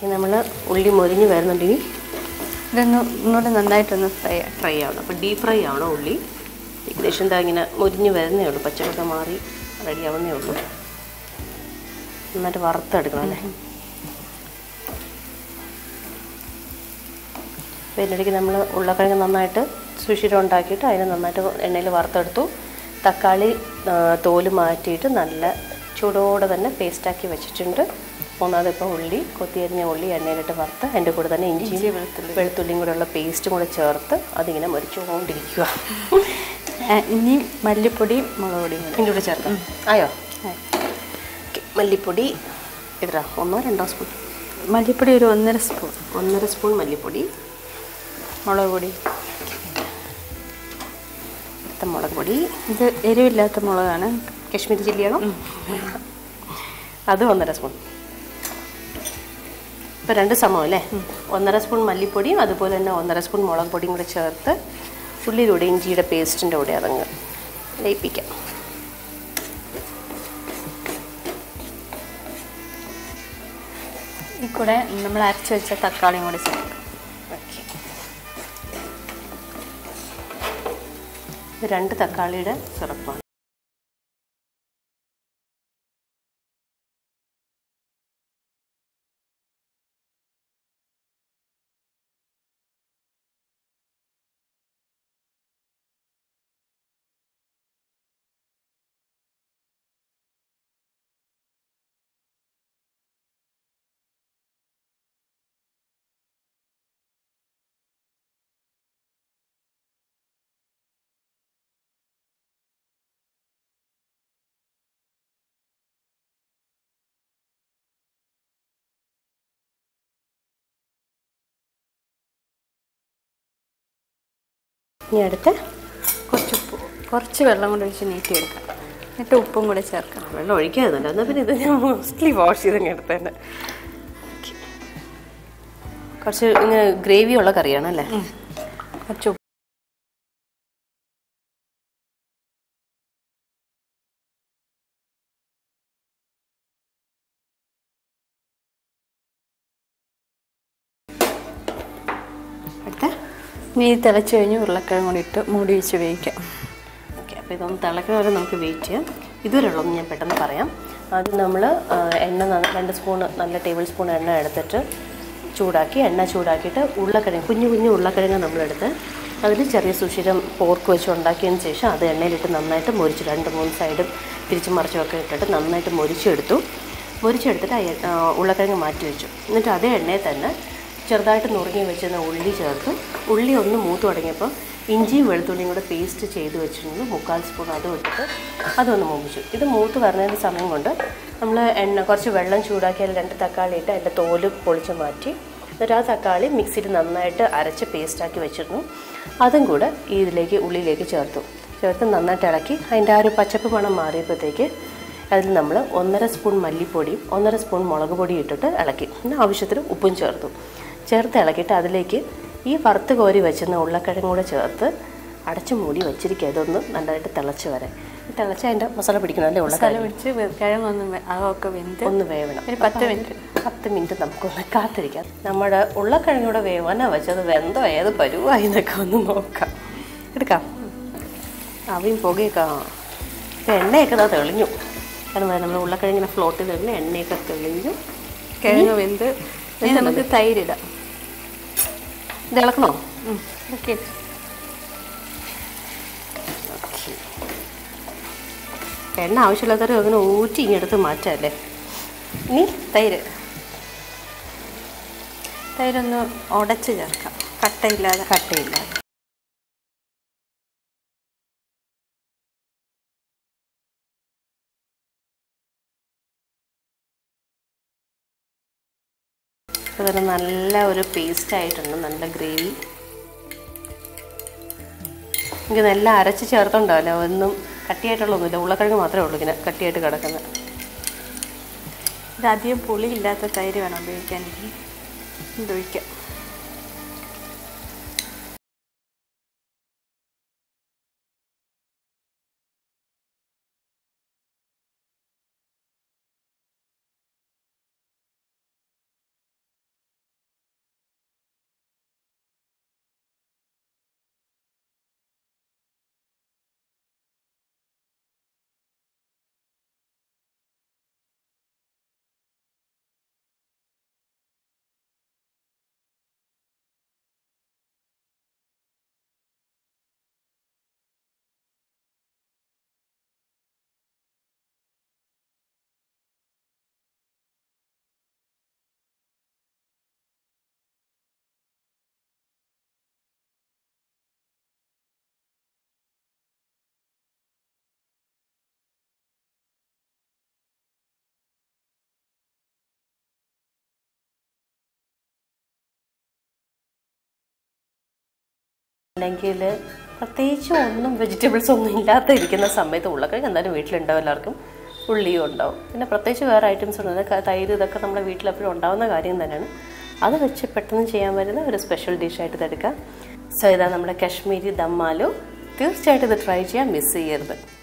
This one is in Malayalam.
ഇനി നമ്മൾ ഉള്ളി മൊരിഞ്ഞ് വരുന്നുണ്ട് ഇനി ഇതൊന്ന് ഒന്നുകൂടെ നന്നായിട്ടൊന്ന് ഫ്രൈ ആക്കാം ഫ്രൈ ആവണം അപ്പോൾ ഡീപ് ഫ്രൈ ആവണം ഉള്ളി ഏകദേശം എന്താ ഇങ്ങനെ മൊരിഞ്ഞ് വരുന്നേ ഉള്ളൂ പച്ചക്കൊക്കെ മാറി റെഡി ആവുന്നേ ഉള്ളൂ നന്നായിട്ട് വറുത്തെടുക്കണം അല്ലേ അപ്പോൾ ഇതിനിടയ്ക്ക് നമ്മൾ ഉരുളക്കിഴങ്ങ് നന്നായിട്ട് സുഷിരം ഉണ്ടാക്കിയിട്ട് അതിനെ നന്നായിട്ട് എണ്ണയിൽ വറുത്തെടുത്തു തക്കാളി ആ, തോല് മാറ്റിയിട്ട് നല്ല ചൂടോടെ തന്നെ പേസ്റ്റാക്കി വെച്ചിട്ടുണ്ട് മൂന്നാമത് ഇപ്പോൾ ഉള്ളി കൊത്തിയരിഞ്ഞ ഉള്ളി എണ്ണയിലിട്ട് വറുത്ത് അതിൻ്റെ കൂടെ തന്നെ ഇഞ്ചിയും വെളുത്തുള്ളി വെളുത്തുള്ളിയും കൂടെ ഉള്ള പേസ്റ്റും കൂടെ ചേർത്ത് അതിങ്ങനെ മരിച്ചുകൊണ്ടിരിക്കുക ആ, ഇനി മല്ലിപ്പൊടി മുളക് പൊടിയും കൂടി ഇതിൻ്റെ കൂടെ ചേർത്ത് ആയോ ആയി. ഓക്കെ മല്ലിപ്പൊടി എത്ര ഒന്നോ രണ്ടോ സ്പൂൺ മല്ലിപ്പൊടി ഒരു ഒന്നര സ്പൂൺ ഒന്നര സ്പൂൺ മല്ലിപ്പൊടി മുളക് പൊടി അടുത്ത മുളക് പൊടി ഇത് എരിവില്ലാത്ത മുളകാണ് കശ്മീരി ചില്ലിയാണോ അത് ഒന്നര സ്പൂൺ ഇപ്പം രണ്ട് സമം അല്ലേ ഒന്നര സ്പൂൺ മല്ലിപ്പൊടിയും അതുപോലെ തന്നെ ഒന്നര സ്പൂൺ മുളക് പൊടിയും കൂടെ ചേർത്ത് ഉള്ളിയിലൂടെ ഇഞ്ചിയുടെ പേസ്റ്റിൻ്റെ കൂടെ അതങ്ങ് ലയിപ്പിക്കാം ഈ കൂടെ നമ്മൾ അരച്ച് വെച്ച തക്കാളിയും കൂടി ചേർക്കാം ഓക്കെ ഇത് രണ്ട് തക്കാളിയുടെ സിറപ്പാണ് ഇനി അടുത്ത് കുറച്ച് ഉപ്പ് കുറച്ച് വെള്ളം കൂടി ഒഴിച്ച് നീട്ടിയെടുക്കാം എന്നിട്ട് ഉപ്പും കൂടി ചേർക്കാം വെള്ളം ഒഴിക്കാതുണ്ട് എന്നാൽ പിന്നെ ഇത് ഞാൻ മോസ്റ്റ്ലി വാഷ് ചെയ്തങ്ങ് എടുത്തേനെ കുറച്ച് ഇങ്ങനെ ഗ്രേവി ഉള്ള കറിയാണ് അല്ലേ കുറച്ച് ഉപ്പ് അടുത്ത നീ തിളച്ച് കഴിഞ്ഞ് ഉരുളക്കിഴങ്ങ് കൂടി ഇട്ട് മൂടി വെച്ച് വേവിക്കാം ഓക്കെ അപ്പോൾ ഇതൊന്ന് തിളക്കുന്ന വരെ നമുക്ക് വെയിറ്റ് ചെയ്യാം ഇതുവരെയുള്ളതൊന്ന് ഞാൻ പെട്ടെന്ന് പറയാം ആദ്യം നമ്മൾ എണ്ണ ന- രണ്ട് സ്പൂൺ നല്ല ടേബിൾ സ്പൂൺ എണ്ണ എടുത്തിട്ട് ചൂടാക്കി എണ്ണ ചൂടാക്കിയിട്ട് ഉരുളക്കിഴങ്ങ് കുഞ്ഞു കുഞ്ഞു ഉരുളക്കിഴങ്ങ് നമ്മളെടുത്ത് അതിൽ ചെറിയ സുഷിരം പോർക്ക് വെച്ച് ഉണ്ടാക്കിയതിന് ശേഷം അത് എണ്ണയിലിട്ട് നന്നായിട്ട് മുരിച്ചു രണ്ട് മൂന്ന് സൈഡും തിരിച്ചും മറിച്ചും ഒക്കെ ഇട്ടിട്ട് നന്നായിട്ട് മുരിച്ചെടുത്തു മുരിച്ചെടുത്തിട്ട് ആ എ- ആ, ഉരുളക്കിഴങ്ങ് മാറ്റി വെച്ചു എന്നിട്ട് അതേ എണ്ണയിൽ തന്നെ ചെറുതായിട്ട് നുറുങ്ങി വെച്ചിരുന്ന ഉള്ളി ചേർത്ത് ഉള്ളി ഒന്ന് മൂത്ത് തുടങ്ങിയപ്പോൾ ഇഞ്ചിയും വെളുത്തുള്ളിയും കൂടെ പേസ്റ്റ് ചെയ്ത് വെച്ചിരുന്നത് മുക്കാൽ സ്പൂൺ അതും ഇട്ടിട്ട് അതൊന്ന് മൂപ്പിച്ചു ഇത് മൂത്ത് വരുന്നതിൻ്റെ സമയം കൊണ്ട് നമ്മൾ എണ്ണ കുറച്ച് വെള്ളം ചൂടാക്കി അതിൽ രണ്ട് തക്കാളി ഇട്ട് അതിൻ്റെ തോല് പൊളിച്ച് മാറ്റി എന്നിട്ട് ആ തക്കാളി മിക്സിയിൽ നന്നായിട്ട് അരച്ച് പേസ്റ്റാക്കി വെച്ചിരുന്നു അതും കൂടെ ഈ ഇതിലേക്ക് ഉള്ളിലേക്ക് ചേർത്തു ചേർത്ത് നന്നായിട്ട് ഇളക്കി അതിൻ്റെ ആ ഒരു പച്ചപ്പ് മണം മാറിയപ്പോഴത്തേക്ക് അതിൽ നമ്മൾ ഒന്നര സ്പൂൺ മല്ലിപ്പൊടിയും ഒന്നര സ്പൂൺ മുളക് പൊടിയും ഇട്ടിട്ട് ഇളക്കി പിന്നെ ആവശ്യത്തിന് ഉപ്പും ചേർത്തു ചേർത്ത് ഇളക്കിയിട്ട് അതിലേക്ക് ഈ വറുത്ത് കോരി വെച്ചിരുന്ന ഉരുളക്കിഴങ്ങും കൂടെ ചേർത്ത് അടച്ചു മൂടി വെച്ചിരിക്കുക ഇതൊന്ന് നല്ലതായിട്ട് തിളച്ച് വരെ തിളച്ച് അതിൻ്റെ മസാല പിടിക്കണം അല്ലേ മസാല ഉരുളക്കിഴങ്ങ് പിടിച്ച് വെ- കിഴങ്ങൊന്ന് വെ- അകമൊക്കെ വെന്ത് ഒന്ന് വേവണം ഒരു പത്ത് മിനിറ്റ് പത്ത് മിനിറ്റ് നമുക്കൊന്ന് കാത്തിരിക്കാം നമ്മുടെ ഉരുളക്കിഴങ്ങൂടെ വേവാനാ വെച്ചത് വെന്തോ ഏത് പരുവായി എന്നൊക്കെ ഒന്ന് നോക്കാം എടുക്കാം അവയും പുകയൊക്കെ ആ. ഇപ്പം എണ്ണയൊക്കെ ദാ തെളിഞ്ഞു കാരണം നമ്മൾ ഉരുളക്കിഴങ്ങിനെ ഫ്ലോട്ട് ചെയ്ത് എണ്ണയൊക്കെ തെളിഞ്ഞു കിഴങ്ങ് വെന്ത് ഇനി നമുക്ക് തൈരിടാം ഇത് ഇളക്കണോ ഓക്കെ ഓക്കെ എണ്ണ ആവശ്യമില്ലാത്തവരും അങ്ങനെ ഊറ്റി ഇങ്ങെടുത്ത് മാറ്റാമല്ലേ ഇനി തൈര് തൈരൊന്ന് ഉടച്ച് ചേർക്കാം കട്ടയില്ലാതെ കട്ടയില്ല അതുപോലെ നല്ല ഒരു പേസ്റ്റ് ആയിട്ടുണ്ട് നല്ല ഗ്രേവി എനിക്ക് നല്ല അരച്ച് ചേർത്തുണ്ടാവില്ല ഒന്നും കട്ടിയായിട്ടുള്ളൊന്നുമില്ല ഉരുളക്കിഴങ്ങ് മാത്രമേ ഉള്ളൂ ഇങ്ങനെ കട്ടിയായിട്ട് കിടക്കുന്നത് ഇത് അധികം പുളിയില്ലാത്ത തൈര് വേണം ഉപയോഗിക്കാൻ ഇതൊഴിക്കാം അല്ലെങ്കിൽ പ്രത്യേകിച്ച് ഒന്നും വെജിറ്റബിൾസ് ഒന്നും ഇല്ലാത്ത ഇരിക്കുന്ന സമയത്ത് ഉള്ളക്കിഴങ്ങ് എന്തായാലും വീട്ടിലുണ്ടാവും എല്ലാവർക്കും ഉള്ളിയും ഉണ്ടാവും പിന്നെ പ്രത്യേകിച്ച് വേറെ ഐറ്റംസ് ഉണ്ട് ക- തൈര് ഇതൊക്കെ നമ്മുടെ വീട്ടിലെപ്പോഴും ഉണ്ടാവുന്ന കാര്യം തന്നെയാണ് അത് വെച്ച് പെട്ടെന്ന് ചെയ്യാൻ പറ്റുന്ന ഒരു സ്പെഷ്യൽ ഡിഷായിട്ട് ഇതെടുക്കാം സോ ഇതാ നമ്മുടെ കശ്മീരി ദമ്മാലു തീർച്ചയായിട്ടും ഇത് ട്രൈ ചെയ്യാൻ മിസ് ചെയ്യരുത്